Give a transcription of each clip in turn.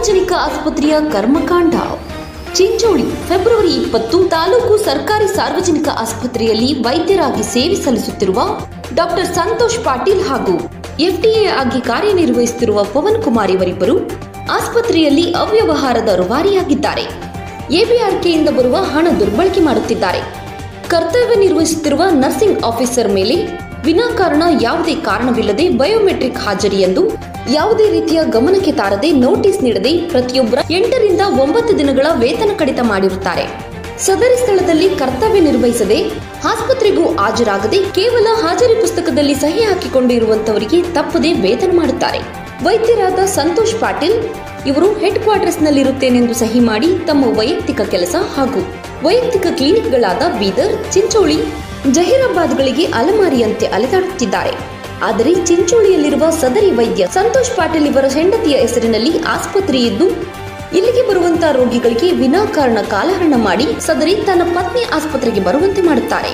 ಸಾರ್ವಜನಿಕ ಆಸ್ಪತ್ರೆಯ ಕರ್ಮಕಾಂಡ ಚಿಂಚೋಳಿ ಫೆಬ್ರವರಿ ಇಪ್ಪತ್ತು ತಾಲೂಕು ಸರ್ಕಾರಿ ಸಾರ್ವಜನಿಕ ಆಸ್ಪತ್ರೆಯಲ್ಲಿ ವೈದ್ಯರಾಗಿ ಸೇವೆ ಸಲ್ಲಿಸುತ್ತಿರುವ ಡಾಕ್ಟರ್ ಸಂತೋಷ್ ಪಾಟೀಲ್ ಹಾಗೂ ಎಫ್ಡಿಎ ಆಗಿ ಕಾರ್ಯನಿರ್ವಹಿಸುತ್ತಿರುವ ಪವನ್ ಕುಮಾರ್ ಇವರಿಬ್ಬರು ಆಸ್ಪತ್ರೆಯಲ್ಲಿ ಅವ್ಯವಹಾರದ ರೂವಾರಿಯಾಗಿದ್ದಾರೆ ಎಬಿಆರ್ಕೆಯಿಂದ ಬರುವ ಹಣ ದುರ್ಬಳಕೆ ಮಾಡುತ್ತಿದ್ದಾರೆ ಕರ್ತವ್ಯ ನಿರ್ವಹಿಸುತ್ತಿರುವ ನರ್ಸಿಂಗ್ ಆಫೀಸರ್ ಮೇಲೆ ವಿನಾಕಾರಣ ಯಾವುದೇ ಕಾರಣವಿಲ್ಲದೆ ಬಯೋಮೆಟ್ರಿಕ್ ಹಾಜರಿ ಎಂದು ಯಾವುದೇ ರೀತಿಯ ಗಮನಕ್ಕೆ ತಾರದೆ ನೋಟಿಸ್ ನೀಡದೆ ಪ್ರತಿಯೊಬ್ಬರ ಎಂಟರಿಂದ ಒಂಬತ್ತು ದಿನಗಳ ವೇತನ ಕಡಿತ ಮಾಡಿರುತ್ತಾರೆ ಸದರಿ ಸ್ಥಳದಲ್ಲಿ ಕರ್ತವ್ಯ ನಿರ್ವಹಿಸದೆ ಆಸ್ಪತ್ರೆಗೂ ಹಾಜರಾಗದೆ ಕೇವಲ ಹಾಜರಿ ಪುಸ್ತಕದಲ್ಲಿ ಸಹಿ ಹಾಕಿಕೊಂಡಿರುವಂತವರಿಗೆ ತಪ್ಪದೆ ವೇತನ ಮಾಡುತ್ತಾರೆ ವೈದ್ಯರಾದ ಸಂತೋಷ್ ಪಾಟೀಲ್ ಇವರು ಹೆಡ್ ಕ್ವಾರ್ಟರ್ಸ್ನಲ್ಲಿರುತ್ತೇನೆಂದು ಸಹಿ ಮಾಡಿ ತಮ್ಮ ವೈಯಕ್ತಿಕ ಕೆಲಸ ಹಾಗೂ ವೈಯಕ್ತಿಕ ಕ್ಲಿನಿಕ್ಗಳಾದ ಬೀದರ್ ಚಿಂಚೋಳಿ ಜಹೀರಾಬಾದ್ಗಳಿಗೆ ಅಲಮಾರಿಯಂತೆ ಅಲೆದಾಡುತ್ತಿದ್ದಾರೆ ಆದರೆ ಚಿಂಚೋಳಿಯಲ್ಲಿರುವ ಸದರಿ ವೈದ್ಯ ಸಂತೋಷ್ ಪಾಟೀಲ್ ಇವರ ಹೆಂಡತಿಯ ಹೆಸರಿನಲ್ಲಿ ಆಸ್ಪತ್ರೆ ಇದ್ದು ಇಲ್ಲಿಗೆ ಬರುವಂತಹ ರೋಗಿಗಳಿಗೆ ವಿನಾಕಾರಣ ಕಾಲಹರಣ ಮಾಡಿ ಸದರಿ ತನ್ನ ಪತ್ನಿ ಆಸ್ಪತ್ರೆಗೆ ಬರುವಂತೆ ಮಾಡುತ್ತಾರೆ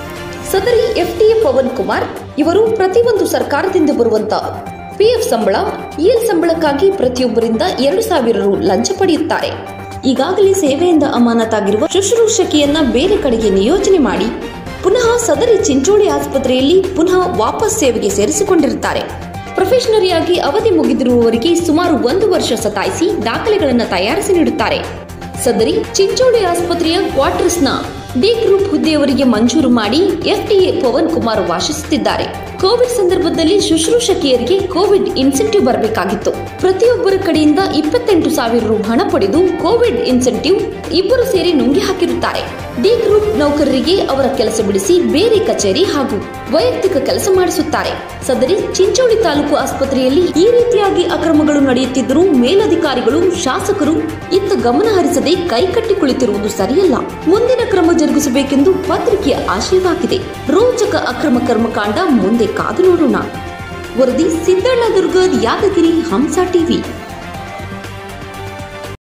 ಸದರಿ ಎಫ್ಟಿಎ ಪವನ್ ಕುಮಾರ್ ಇವರು ಪ್ರತಿಯೊಂದು ಸರ್ಕಾರದಿಂದ ಬರುವಂತ ಪಿಎಫ್ ಸಂಬಳ ಇಎಲ್ ಸಂಬಳಕ್ಕಾಗಿ ಪ್ರತಿಯೊಬ್ಬರಿಂದ ಎರಡು ಸಾವಿರ ರು ಲಂಚ ಪಡೆಯುತ್ತಾರೆ ಈಗಾಗಲೇ ಸೇವೆಯಿಂದ ಅಮಾನತಾಗಿರುವ ಶುಶ್ರೂಷಕಿಯನ್ನ ಬೇರೆ ಕಡೆಗೆ ನಿಯೋಜನೆ ಮಾಡಿ ಪುನಃ ಸದರಿ ಚಿಂಚೋಳಿ ಆಸ್ಪತ್ರೆಯಲ್ಲಿ ಪುನಃ ವಾಪಸ್ ಸೇವೆಗೆ ಸೇರಿಸಿಕೊಂಡಿರುತ್ತಾರೆ ಪ್ರೊಫೆಷನರಿಯಾಗಿ ಅವಧಿ ಮುಗಿದಿರುವವರಿಗೆ ಸುಮಾರು ಒಂದು ವರ್ಷ ಸತಾಯಿಸಿ ದಾಖಲೆಗಳನ್ನು ತಯಾರಿಸಿ ನೀಡುತ್ತಾರೆ ಸದರಿ ಚಿಂಚೋಳಿ ಆಸ್ಪತ್ರೆಯ ಕ್ವಾರ್ಟರ್ಸ್ನ ಡಿ ಗ್ರೂಪ್ ಹುದ್ದೆಯವರಿಗೆ ಮಂಜೂರು ಮಾಡಿ ಎಫ್ಡಿಎ ಪವನ್ ಕುಮಾರ್ ವಾಸಿಸುತ್ತಿದ್ದಾರೆ ಕೋವಿಡ್ ಸಂದರ್ಭದಲ್ಲಿ ಶುಶ್ರೂಷಕಿಯರಿಗೆ ಕೋವಿಡ್ ಇನ್ಸೆಂಟಿವ್ ಬರಬೇಕಾಗಿತ್ತು ಪ್ರತಿಯೊಬ್ಬರ ಕಡೆಯಿಂದ ಇಪ್ಪತ್ತೆಂಟು ಸಾವಿರ ರು ಹಣ ಪಡೆದು ಕೋವಿಡ್ ಇನ್ಸೆಂಟಿವ್ ಇಬ್ಬರು ಸೇರಿ ನುಂಗಿ ಹಾಕಿರುತ್ತಾರೆ ಡಿ ಗ್ರೂಪ್ ನೌಕರರಿಗೆ ಅವರ ಕೆಲಸ ಬಿಡಿಸಿ ಬೇರೆ ಕಚೇರಿ ಹಾಗೂ ವೈಯಕ್ತಿಕ ಕೆಲಸ ಮಾಡಿಸುತ್ತಾರೆ ಸದರಿ ಚಿಂಚೋಳಿ ತಾಲೂಕು ಆಸ್ಪತ್ರೆಯಲ್ಲಿ ಈ ರೀತಿಯಾಗಿ ಅಕ್ರಮಗಳು ನಡೆಯುತ್ತಿದ್ದರೂ ಮೇಲಧಿಕಾರಿಗಳು ಶಾಸಕರು ಇತ್ತ ಗಮನ ಹರಿಸದೆ ಕೈಕಟ್ಟಿ ಕುಳಿತಿರುವುದು ಸರಿಯಲ್ಲ ಮುಂದಿನ ಕ್ರಮ ಜರುಗಿಸಬೇಕೆಂದು ಪತ್ರಿಕೆಯ ಆಶಯವಾಗಿದೆ ರೋಚಕ ಅಕ್ರಮ ಕರ್ಮಕಾಂಡ ಮುಂದೆ ಕಾದು ನೋಡೋಣ ವರದಿ ಸಿದ್ದಣ್ಣ ದುರ್ಗದ್ ಯಾದಗಿರಿ ಹಂಸ ಟಿವಿ